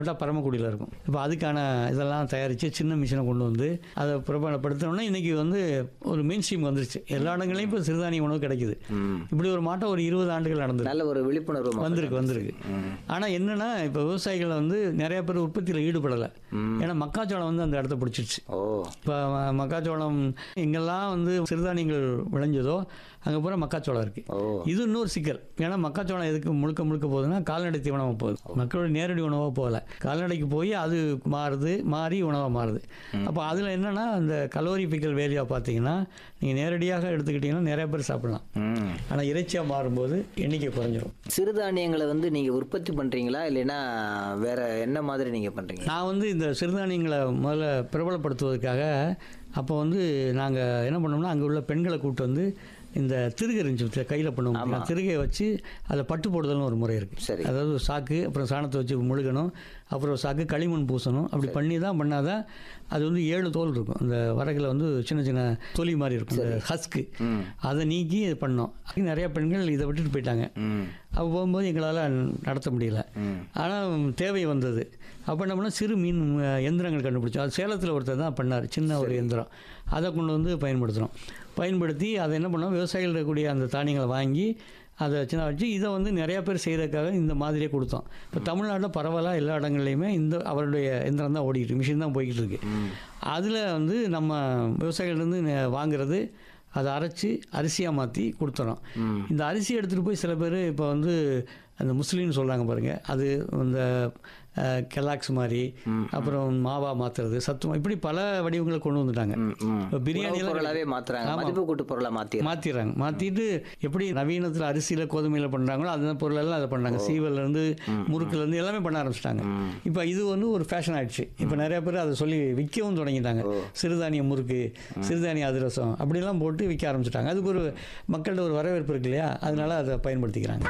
விட்டா பரமக்குடியில் இருக்கும் இப்போ அதுக்கான இதெல்லாம் தயாரித்து சின்ன மிஷினை கொண்டு வந்து அதை பிரபலப்படுத்தினோன்னா இன்றைக்கி வந்து ஒரு மெயின் ஸ்ட்ரீம் வந்துருச்சு எல்லா இடங்களையும் இப்போ சிறுதானிய உணவு கிடைக்குது இப்படி ஒரு மாட்டம் ஒரு இருபது ஆண்டுகள் நடந்தது நல்ல ஒரு விழிப்புணர்வு மக்கள் வந்திருக்கு வந்திருக்கு ஆனால் என்னன்னா இப்போ விவசாயிகள் வந்து நிறைய பேர் உற்பத்தியில் ஈடுபடலை ஏன்னா மக்காச்சோளம் வந்து அந்த இடத்த பிடிச்சிருச்சு ஓ இப்போ ம- மக்காச்சோளம் எங்கெல்லாம் வந்து சிறுதானியங்கள் விளைஞ்சதோ அங்கே பூரா மக்காச்சோளம் இருக்குது ஓ இது இன்னொரு சிக்கல் ஏன்னா மக்காச்சோளம் எதுக்கு முழுக்க முழுக்க போகுதுன்னா கால்நடை தீவனமாக போகுது மக்களோட நேரடி உணவாக போகல கால்நடைக்கு போய் அது மாறுது மாறி உணவாக மாறுது அப்போ அதில் என்னன்னா அந்த கலோரிபிக்கல் வேல்யூவாக பார்த்தீங்கன்னா நீங்கள் நேரடியாக எடுத்துக்கிட்டிங்கன்னா நிறைய பேர் சாப்பிடலாம் ம் ஆனால் இறைச்சியாக மாறும்போது எண்ணிக்கை குறைஞ்சிரும் சிறுதானியங்களை வந்து நீங்க உற்பத்தி பண்றீங்களா இல்லைன்னா வேற என்ன மாதிரி நீங்க பண்றீங்க நான் வந்து இந்த சிறுதானியங்களை முதல்ல பிரபலப்படுத்துவதற்காக அப்போ வந்து நாங்கள் என்ன பண்ணோம்னா அங்கே உள்ள பெண்களை கூப்பிட்டு வந்து இந்த திருகை இருந்துச்சு கையில் பண்ணுவோம் திருகையை வச்சு அதில் பட்டு போடுதல்னு ஒரு முறை இருக்குது சரி. அதாவது ஒரு சாக்கு அப்புறம் சாணத்தை வச்சு முழுகணும் அப்புறம் ஒரு சாக்கு களிமண் பூசணும் அப்படி பண்ணி தான் பண்ணாதான் அது வந்து ஏழு தோல் இருக்கும் அந்த வரகில் வந்து சின்ன சின்ன தொலி மாதிரி இருக்கும் இந்த ஹஸ்க்கு ம் அதை நீக்கி இது பண்ணோம் நிறைய பெண்கள் இதை விட்டுட்டு போயிட்டாங்க ம் அப்போ போகும்போது எங்களால் நடத்த முடியல ம் ஆனால் தேவை வந்தது அப்போ என்ன பண்ணோம் சிறு மீன் அஹ், எந்திரங்கள் கண்டுபிடிச்சோம் அது சேலத்தில் ஒருத்தர் தான் பண்ணார் சின்ன ஒரு எந்திரம் அதை கொண்டு வந்து பயன்படுத்துகிறோம் பயன்படுத்தி அதை என்ன பண்ணோம் விவசாயிகள் இருக்கக்கூடிய அந்த தானியங்களை வாங்கி அதை சின்ன வச்சு இதை வந்து நிறைய பேர் செய்கிறதுக்காக இந்த மாதிரியே கொடுத்தோம் இப்போ தமிழ்நாட்டில் பரவலாக எல்லா இடங்கள்லையுமே இந்த அவருடைய எந்திரம் தான் ஓடிக்கிட்டு மிஷின் தான் போய்கிட்டு இருக்கு அதில் வந்து நம்ம விவசாயிகள்லேருந்து நெ- வாங்குறது அதை அரைச்சி அரிசியாக மாற்றி கொடுத்துறோம் இந்த அரிசி எடுத்துகிட்டு போய் சில பேர் இப்போ வந்து அந்த முஸ்லீம்னு சொல்கிறாங்க பாருங்கள் அது இந்த அஹ், கெலாக்ஸ் மாதிரி அப்புறம் மாவா மாற்றுறது சத்துமா இப்படி பல வடிவங்களை கொண்டு வந்துட்டாங்க ம், ம். இப்போ பிரியாணி உணவுப் எல்லாம் பொருளாவே மாத்துறாங்க ஆமா. மதிப்பு கூட்டு பொருளா மாத்தி மாற்றிடுறாங்க மாற்றிட்டு எப்படி நவீனத்தில் அரிசியில் கோதுமையில் பண்ணுறாங்களோ அந்த பொருளெல்லாம் அதை பண்ணுறாங்க சீவல்லேருந்து முறுக்குலேருந்து எல்லாமே பண்ண ஆரம்பிச்சிட்டாங்க இப்போ இது வந்து ஒரு ஃபேஷன் ஆயிடுச்சு இப்போ நிறைய பேர் அதை சொல்லி விற்கவும் தொடங்கிட்டாங்க சிறுதானிய முறுக்கு சிறுதானிய அதிரசம் அப்படிலாம் போட்டு விற்க ஆரம்பிச்சிட்டாங்க அதுக்கு ஒரு மக்கள்கிட்ட ஒரு வரவேற்பு இருக்கு இல்லையா அதனால அதை பயன்படுத்திக்கிறாங்க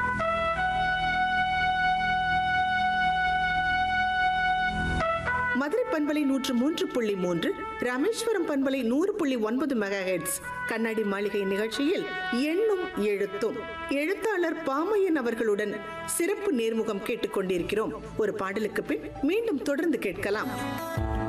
மதுரை பண்பலை நூற்று மூன்று புள்ளி மூன்று ராமேஸ்வரம் பண்பலை நூறு புள்ளி ஒன்பது மெகாஹெட்ஸ் கண்ணாடி மாளிகை நிகழ்ச்சியில் எண்ணும் எழுத்தும் எழுத்தாளர் பாமையன் அவர்களுடன் சிறப்பு நேர்முகம் கேட்டுக்கொண்டிருக்கிறோம் ஒரு பாடலுக்கு பின் மீண்டும் தொடர்ந்து கேட்கலாம்